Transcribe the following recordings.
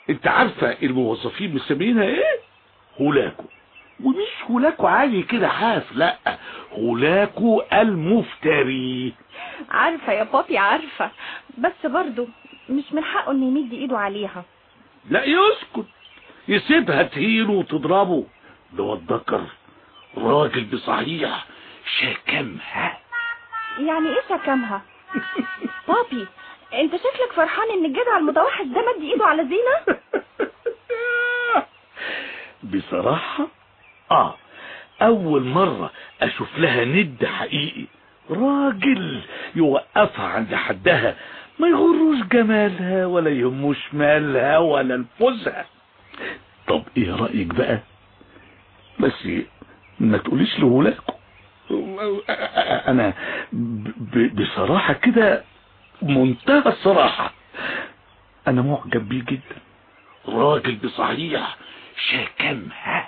انت عارفة الموظفين مسمينها ايه هولاكو ومش هولاكو عادي كده حاف لا هولاكو المفتري عارفة يا بابي عارفة بس برضو مش من حقه انه يمد ايده عليها لا يسكت يسيبها تهينه وتضربه ده هو الذكر راجل بصحيح شكمها يعني ايه شكمها بابي انت شكلك فرحان ان الجدع المتوحد ده مد ايده على زينة بصراحة اه اول مرة اشوف لها ند حقيقي راجل يوقفها عند حدها ما يغروش جمالها ولا يهموش مالها ولا نفوسها طب ايه رأيك بقى بس ما تقوليش لولاكم انا ب- بصراحة كده منتهى الصراحة انا معجب بيه جدا راجل بصحيح شكمها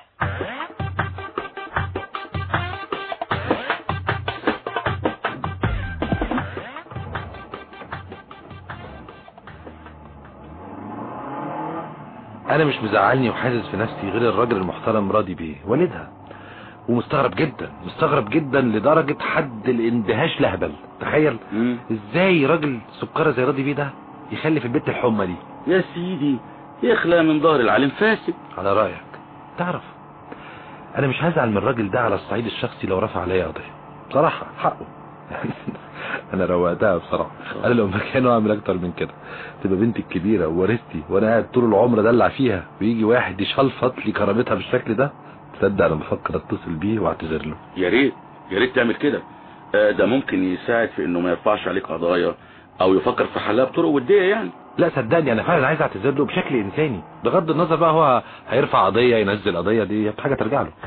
انا مش مزعلني وحاسس في نفسي غير الراجل المحترم راضي بيه والدها ومستغرب جدا مستغرب جدا لدرجة حد الاندهاش لهبل تخيل ازاي راجل سكرة زي راضي بيه ده يخلي في البيت الحمى دي يا سيدي يخلى من ظهر العالم فاسد على رأيك تعرف انا مش هزعل من الراجل ده على الصعيد الشخصي لو رفع عليا قضية بصراحة حقه انا روقتها بصراحة انا لو مكانه اعمل اكتر من كده تبقى بنتي الكبيرة وورثتي وانا قاعد طول العمر ادلع فيها ويجي واحد يشلفط لي كرامتها بالشكل ده تصدق انا بفكر اتصل بيه واعتذر له يا ريت يا ريت تعمل كده آه، ده ممكن يساعد في انه ما يرفعش عليك قضايا او يفكر في حلها بطرق وديه يعني لا صدقني انا فعلا عايز اعتذر له بشكل انساني بغض النظر بقى هو هيرفع قضية ينزل قضية دي حاجة ترجع له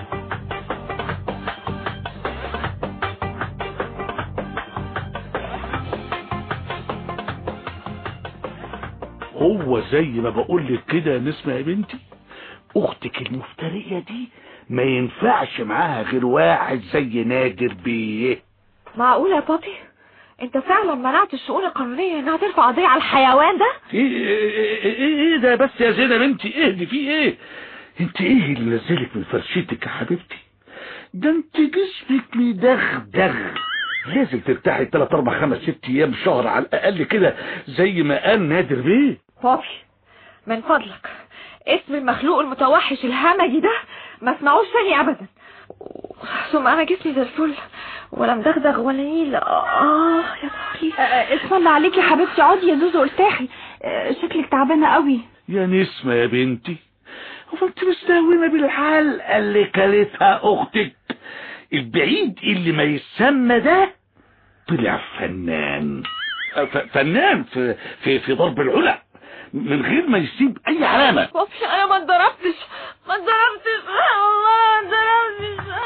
هو زي ما بقول لك كده يا نسمة يا بنتي اختك المفترية دي ما ينفعش معاها غير واحد زي نادر بيه معقول يا بابي انت فعلا منعت الشؤون القانونية انها ترفع قضية على الحيوان ده ايه ايه, إيه, إيه ده بس يا زينب انت اهدي في ايه انت ايه اللي نزلك من فرشتك يا حبيبتي ده انت جسمك مدغدغ لازم ترتاحي 3 4 5 6 ايام شهر على الاقل كده زي ما قال نادر بيه بابي من فضلك اسم المخلوق المتوحش الهمجي ده ما اسمعوش تاني ابدا ثم انا جسمي زي الفل ولا مدغدغ ولا نيل اه يا ضهري اسم الله عليك يا حبيبتي اقعدي يا زوزو ارتاحي آه، شكلك تعبانه قوي يا نسمة يا بنتي هو انت مستهونة بالحلقة اللي كلتها اختك البعيد اللي ما يسمى ده طلع فنان ف- فنان في في في ضرب العلا من غير ما يسيب اي علامة بابي انا ما اتضربتش ما اتضربتش والله ما اتضربتش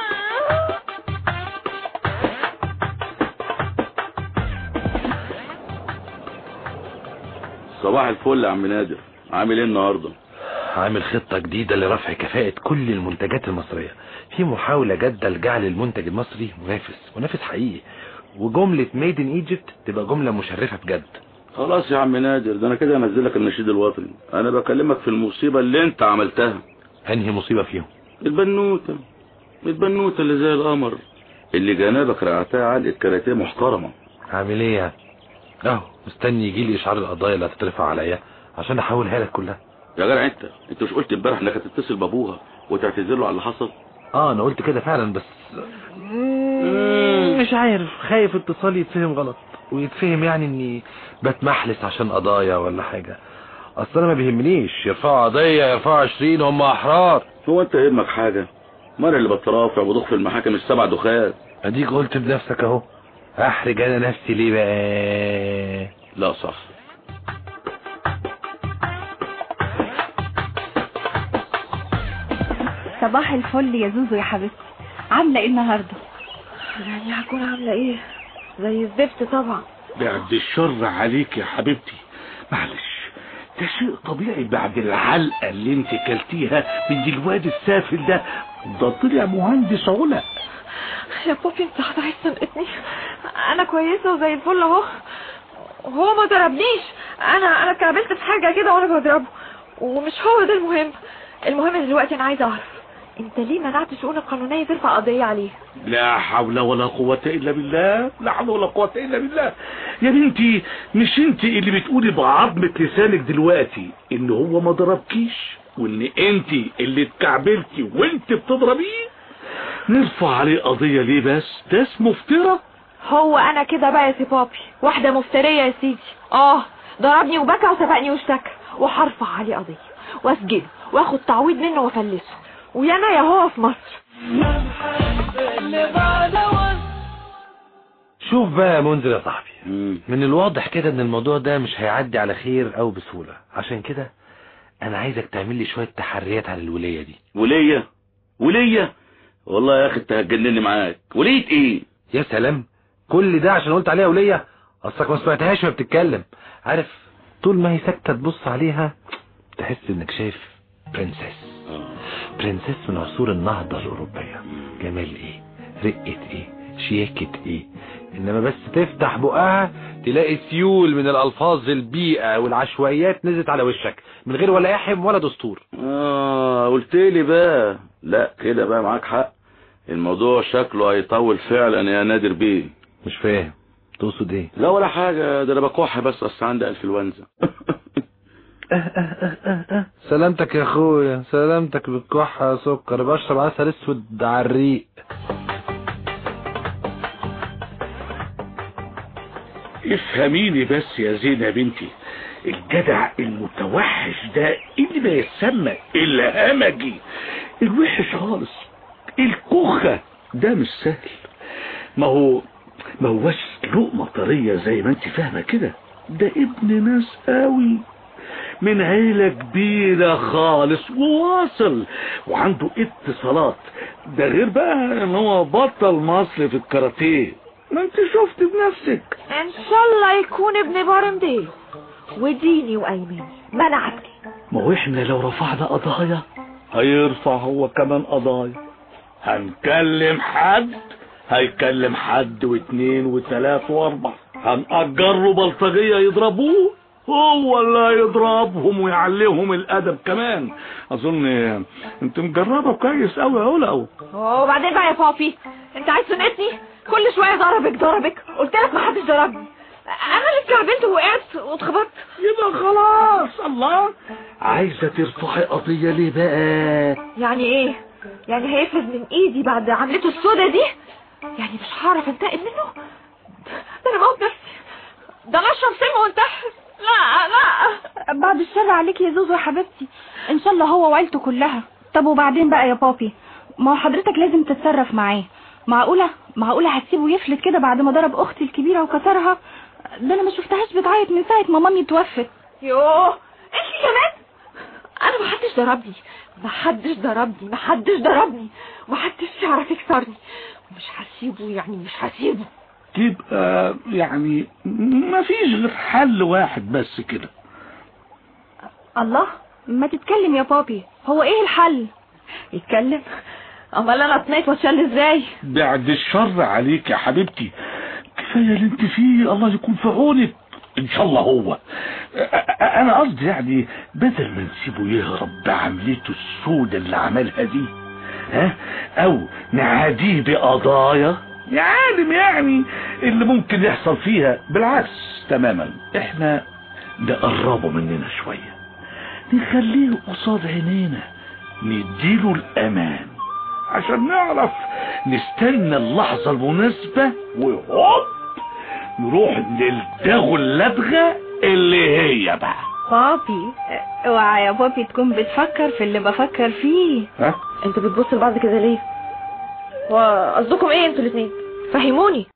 صباح الفل يا عم نادر عامل ايه النهارده عامل خطة جديدة لرفع كفاءة كل المنتجات المصرية في محاولة جادة لجعل المنتج المصري منافس منافس حقيقي وجملة ميد ان ايجيبت تبقى جملة مشرفة بجد خلاص يا عم نادر ده انا كده انزلك النشيد الوطني انا بكلمك في المصيبة اللي انت عملتها انهي مصيبة فيهم البنوتة البنوتة اللي زي القمر اللي جنابك رعتها علقة كاراتيه محترمة عامل ايه يعني اهو مستني يجي لي اشعار القضايا اللي هتترفع عليا عشان احولها لك كلها يا جدع انت انت مش قلت امبارح انك هتتصل بابوها وتعتذر له على اللي حصل اه انا قلت كده فعلا بس مش عارف خايف اتصالي يتفهم غلط ويتفهم يعني اني بتمحلس عشان قضايا ولا حاجة اصل انا ما بيهمنيش يرفعوا قضية يرفعوا عشرين هم احرار هو انت يهمك حاجة مرة اللي بترافع وضخ في المحاكم السبع دخات اديك قلت بنفسك اهو احرج انا نفسي ليه بقى لا صح صباح الفل يا زوزو يا حبيبتي عامله ايه النهارده يعني هكون عاملة ايه زي الزفت طبعا بعد الشر عليك يا حبيبتي معلش ده شيء طبيعي بعد العلقة اللي انت كلتيها من الواد السافل ده ده طلع مهندس علا يا بابي انت عايز تنقطني انا كويسة وزي الفل اهو هو ما ضربنيش انا انا اتكعبلت في حاجة كده وانا بضربه ومش هو ده المهم المهم دلوقتي انا عايزه اعرف انت ليه منعت الشؤون القانونيه ترفع قضيه عليه لا حول ولا قوة إلا بالله لا حول ولا قوة إلا بالله يا بنتي مش انت اللي بتقولي بعظمة لسانك دلوقتي ان هو ما ضربكيش وان انت اللي اتكعبلتي وانت بتضربيه نرفع عليه قضية ليه بس ده اسمه افتراء هو انا كده بقى يا سي بابي واحده مفتريه يا سيدي اه ضربني وبكى وسبقني واشتكى وهرفع عليه قضيه واسجنه واخد تعويض منه وافلسه ويا انا يا هو في مصر شوف بقى يا منذر يا صاحبي مم. من الواضح كده ان الموضوع ده مش هيعدي على خير او بسهولة عشان كده انا عايزك تعمل لي شوية تحريات على الولية دي ولية ولية والله يا اخي انت هتجنني معاك ولية ايه يا سلام كل ده عشان قلت عليها ولية اصلك ما سمعتهاش وهي بتتكلم عارف طول ما هي ساكتة تبص عليها تحس انك شايف برنسس برنسس من عصور النهضة الأوروبية جمال ايه رقة ايه شياكة ايه انما بس تفتح بقها تلاقي سيول من الالفاظ البيئة والعشوائيات نزلت على وشك من غير ولا يحم ولا دستور اه قلت لي بقى لا كده بقى معاك حق الموضوع شكله هيطول فعلا يا نادر بيه مش فاهم تقصد ايه لا ولا حاجة ده انا بكح بس اصل عندي انفلونزا سلامتك يا اخويا سلامتك بالكحة يا سكر بشرب عسل اسود على الريق افهميني بس يا زينة يا بنتي الجدع المتوحش ده اللي ما يسمى الهمجي الوحش خالص الكخة ده مش سهل ما هو ما هوش لقمة طرية زي ما انت فاهمة كده ده ابن ناس قوي من عيلة كبيرة خالص وواصل وعنده اتصالات ده غير بقى ان هو بطل مصر في الكاراتيه ما انت شفت بنفسك ان شاء الله يكون ابن بارمديل وديني وايماني منعتني ما هو احنا لو رفعنا قضايا هيرفع هو كمان قضايا هنكلم حد هيكلم حد واثنين وثلاث واربع هنأجر له بلطجية يضربوه هو اللي هيضربهم ويعليهم الادب كمان اظن انت مجربه كويس قوي يا هلا وبعدين بقى يا بابي انت عايز تنقذني كل شويه ضربك ضربك قلت لك ما حدش ضربني انا اللي اتكعبلت ووقعت واتخبطت يبقى خلاص الله عايزه ترفعي قضيه ليه بقى يعني ايه يعني هيفلت من ايدي بعد عملته السودة دي يعني مش هعرف انتقم منه ده انا موت نفسي ده انا اشرب سم وانتحر لا لا بعد الشر عليك يا زوزو يا حبيبتي ان شاء الله هو وعيلته كلها طب وبعدين بقى يا بابي ما هو حضرتك لازم تتصرف معاه معقولة معقولة هتسيبه يفلت كده بعد ما ضرب اختي الكبيرة وكسرها ده انا ما شفتهاش بتعيط من ساعة ما مامي توفت يوه انت كمان انا ما حدش ضربني ما حدش ضربني ما حدش ضربني ما حدش يعرف يكسرني مش هسيبه يعني مش هسيبه تبقى يعني ما فيش غير حل واحد بس كده الله ما تتكلم يا بابي هو ايه الحل يتكلم امال انا اتنيت واتشل ازاي بعد الشر عليك يا حبيبتي كفايه اللي انت فيه الله يكون في عونك ان شاء الله هو أ- أ- انا قصدي يعني بدل ما نسيبه يهرب بعملته السودة اللي عملها دي ها او نعاديه بقضايا يا عالم يعني اللي ممكن يحصل فيها بالعكس تماما احنا نقربه مننا شوية نخليه قصاد عينينا نديله الامان عشان نعرف نستنى اللحظة المناسبة وهوب نروح نلدغه اللدغة اللي هي بقى بابي اوعى يا بابي تكون بتفكر في اللي بفكر فيه ها انتوا بتبصوا لبعض كده ليه وقصدكم ايه انتوا الاثنين فهموني